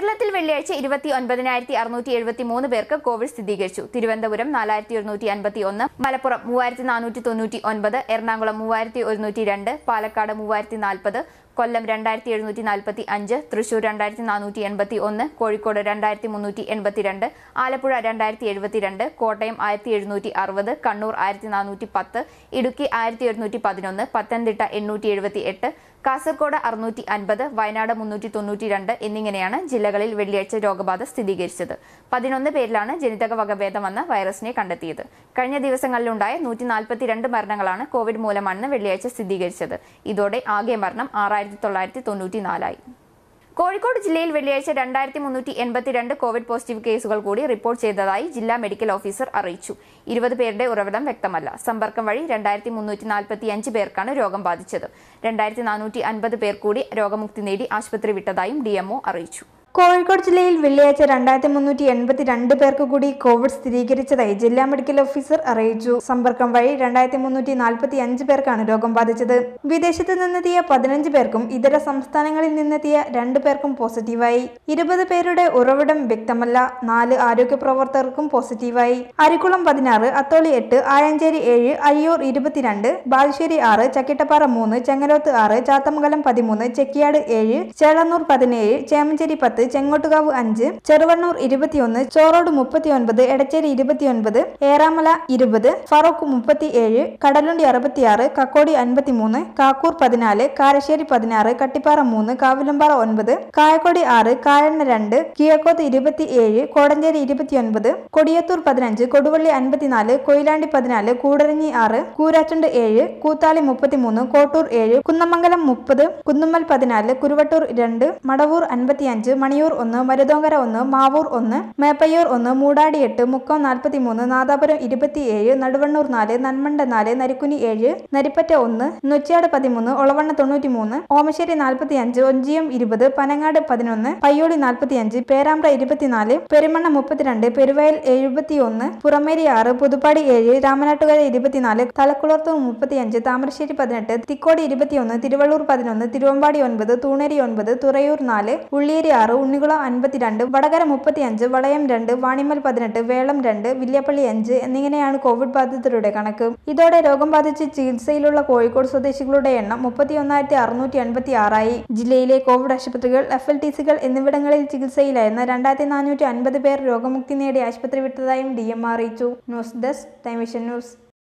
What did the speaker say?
കേരളത്തിൽ വെള്ളിയാഴ്ച ഇരുപത്തി ഒൻപതിനായിരത്തി അറുന്നൂറ്റി എഴുപത്തി മൂന്ന് പേർക്ക് കോവിഡ് സ്ഥിരീകരിച്ചു തിരുവനന്തപുരം നാലായിരത്തി ഒരുന്നൂറ്റി അൻപത്തി ഒന്ന് മലപ്പുറം മൂവായിരത്തി നാനൂറ്റി തൊണ്ണൂറ്റി ഒൻപത് എറണാകുളം മൂവായിരത്തി ഒരുന്നൂറ്റി രണ്ട് പാലക്കാട് മൂവായിരത്തി നാൽപ്പത് കൊല്ലം രണ്ടായിരത്തി എഴുന്നൂറ്റി നാൽപ്പത്തി അഞ്ച് തൃശൂർ രണ്ടായിരത്തി നാനൂറ്റി എൺപത്തി ഒന്ന് കോഴിക്കോട് രണ്ടായിരത്തി മുന്നൂറ്റി എൺപത്തിരണ്ട് ആലപ്പുഴ രണ്ടായിരത്തി എഴുപത്തിരണ്ട് കോട്ടയം ആയിരത്തി എഴുന്നൂറ്റി അറുപത് കണ്ണൂർ ആയിരത്തി നാനൂറ്റി പത്ത് ഇടുക്കി ആയിരത്തി ഒരുന്നൂറ്റി പതിനൊന്ന് പത്തനംതിട്ട എണ്ണൂറ്റി എഴുപത്തി എട്ട് കാസർഗോഡ് അറുന്നൂറ്റി അൻപത് വയനാട് മുന്നൂറ്റി തൊണ്ണൂറ്റി രണ്ട് എന്നിങ്ങനെയാണ് ജില്ലകളിൽ വെള്ളിയാഴ്ച രോഗബാധ സ്ഥിരീകരിച്ചത് പതിനൊന്ന് പേരിലാണ് ജനിതക വകഭേദം വന്ന വൈറസിനെ കണ്ടെത്തിയത് കഴിഞ്ഞ ദിവസങ്ങളിലുണ്ടായ നൂറ്റി നാൽപ്പത്തിരണ്ട് മരണങ്ങളാണ് കോവിഡ് മൂലമാണെന്ന് വെള്ളിയാഴ്ച സ്ഥിരീകരിച്ചത് ഇതോടെ ആകെ മരണം ആറായിരത്തി തൊള്ളായിരത്തി തൊണ്ണൂറ്റി നാലായി കോഴിക്കോട് ജില്ലയിൽ വെള്ളിയാഴ്ച രണ്ടായിരത്തി മുന്നൂറ്റി എൺപത്തിരണ്ട് കോവിഡ് പോസിറ്റീവ് കേസുകൾ കൂടി റിപ്പോർട്ട് ചെയ്തതായി ജില്ലാ മെഡിക്കൽ ഓഫീസർ അറിയിച്ചു ഇരുപത് പേരുടെ ഉറവിടം വ്യക്തമല്ല സമ്പർക്കം വഴി രണ്ടായിരത്തി മുന്നൂറ്റി നാൽപ്പത്തി അഞ്ച് പേർക്കാണ് രോഗം ബാധിച്ചത് രണ്ടായിരത്തി നാനൂറ്റി അൻപത് പേർ കൂടി രോഗമുക്തി നേടി ആശുപത്രി വിട്ടതായും ഡിഎംഒ അറിയിച്ചു കോഴിക്കോട് ജില്ലയിൽ വെള്ളിയാഴ്ച രണ്ടായിരത്തി മുന്നൂറ്റി എൺപത്തി രണ്ട് പേർക്ക് കൂടി കോവിഡ് സ്ഥിരീകരിച്ചതായി ജില്ലാ മെഡിക്കൽ ഓഫീസർ അറിയിച്ചു സമ്പർക്കം വഴി രണ്ടായിരത്തി മുന്നൂറ്റി നാൽപ്പത്തി അഞ്ച് പേർക്കാണ് രോഗം ബാധിച്ചത് വിദേശത്ത് നിന്നെത്തിയ പതിനഞ്ച് പേർക്കും ഇതര സംസ്ഥാനങ്ങളിൽ നിന്നെത്തിയ രണ്ട് പേർക്കും പോസിറ്റീവായി ഇരുപത് പേരുടെ ഉറവിടം വ്യക്തമല്ല നാല് ആരോഗ്യ പ്രവർത്തകർക്കും പോസിറ്റീവായി അരിക്കുളം പതിനാറ് അത്തോളി എട്ട് ആയഞ്ചേരി ഏഴ് അയ്യൂർ ഇരുപത്തിരണ്ട് ബാലുശ്ശേരി ആറ് ചക്കിട്ടപ്പാറ മൂന്ന് ചെങ്ങരോത്ത് ആറ് ചാത്തമംഗലം പതിമൂന്ന് ചെക്കിയാട് ഏഴ് ചേളന്നൂർ പതിനേഴ് ചേമഞ്ചേരി പത്ത് ചെങ്ങോട്ടുകാവ് അഞ്ച് ചെറുവണ്ണൂർ ഇരുപത്തിയൊന്ന് ചോറോട് മുപ്പത്തിയൊൻപത് എടച്ചേരി ഇരുപത്തിയൊൻപത് ഏറാമല ഇരുപത് ഫറൂഖ് മുപ്പത്തി ഏഴ് കടലുണ്ടി അറുപത്തിയാറ് കക്കോടി അൻപത്തിമൂന്ന് കാക്കൂർ പതിനാല് കാരശ്ശേരി പതിനാറ് കട്ടിപ്പാറ മൂന്ന് കാവിലമ്പാറ ഒൻപത് കായക്കൊടി ആറ് കായണ്ണ രണ്ട് കിഴക്കോത്ത് ഇരുപത്തിയേഴ് കോടഞ്ചേരി ഇരുപത്തിയൊൻപത് കൊടിയത്തൂർ പതിനഞ്ച് കൊടുവള്ളി അൻപത്തിനാല് കൊയിലാണ്ടി പതിനാല് കൂടരഞ്ഞി ആറ് കൂരാച്ചുണ്ട് ഏഴ് കൂത്താളി മുപ്പത്തിമൂന്ന് കോട്ടൂർ ഏഴ് കുന്നമംഗലം മുപ്പത് കുന്നുമ്മൽ പതിനാല് കുരുവട്ടൂർ രണ്ട് മടവൂർ അൻപത്തിയഞ്ച് മണിയൂർ ഒന്ന് മരുതോങ്കര ഒന്ന് മാവൂർ ഒന്ന് മേപ്പയ്യൂർ ഒന്ന് മൂടാടി എട്ട് മുക്കം നാൽപ്പത്തിമൂന്ന് നാദാപുരം ഇരുപത്തിയേഴ് നടുവണ്ണൂർ നാല് നന്മണ്ട നാല് നരിക്കുനി ഏഴ് നരിപ്പറ്റ ഒന്ന് നൊച്ചിയാട് പതിമൂന്ന് ഒളവണ്ണ തൊണ്ണൂറ്റിമൂന്ന് ഓമശ്ശേരി നാൽപ്പത്തിയഞ്ച് ഒഞ്ചിയം ഇരുപത് പനങ്ങാട് പതിനൊന്ന് പയ്യോളി നാൽപ്പത്തിയഞ്ച് പേരാമ്പ്ര ഇരുപത്തിനാല് പെരുമണ്ണ മുപ്പത്തിരണ്ട് പെരുവയൽ എഴുപത്തിയൊന്ന് പുറമേരി ആറ് പുതുപ്പാടി ഏഴ് രാമനാട്ടുകര ഇരുപത്തിനാല് തലക്കുളത്തൂർ മുപ്പത്തിയഞ്ച് താമരശ്ശേരി പതിനെട്ട് തിക്കോടി ഇരുപത്തിയൊന്ന് തിരുവള്ളൂർ പതിനൊന്ന് തിരുവമ്പാടി ഒൻപത് തൂണേരി ഒൻപത് തുറയൂർ നാല് ഉള്ളിയേരി ആറ് ഉണ്ണികുളം അൻപത്തിരണ്ട് വടകര മുപ്പത്തിയഞ്ച് വളയം രണ്ട് വാണിമൽ പതിനെട്ട് വേളം രണ്ട് വില്യപ്പള്ളി അഞ്ച് എന്നിങ്ങനെയാണ് കോവിഡ് ബാധിതരുടെ കണക്ക് ഇതോടെ രോഗം ബാധിച്ച് ചികിത്സയിലുള്ള കോഴിക്കോട് സ്വദേശികളുടെ എണ്ണം മുപ്പത്തിയൊന്നായിരത്തി അറുന്നൂറ്റി അൻപത്തി ആറായി ജില്ലയിലെ കോവിഡ് ആശുപത്രികൾ എഫ് എൽ ടി സികൾ എന്നിവിടങ്ങളിൽ ചികിത്സയിലായിരുന്ന രണ്ടായിരത്തി നാനൂറ്റി അൻപത് പേർ രോഗമുക്തി നേടി ആശുപത്രി വിട്ടതായും ഡി എം അറിയിച്ചു news desk time vision news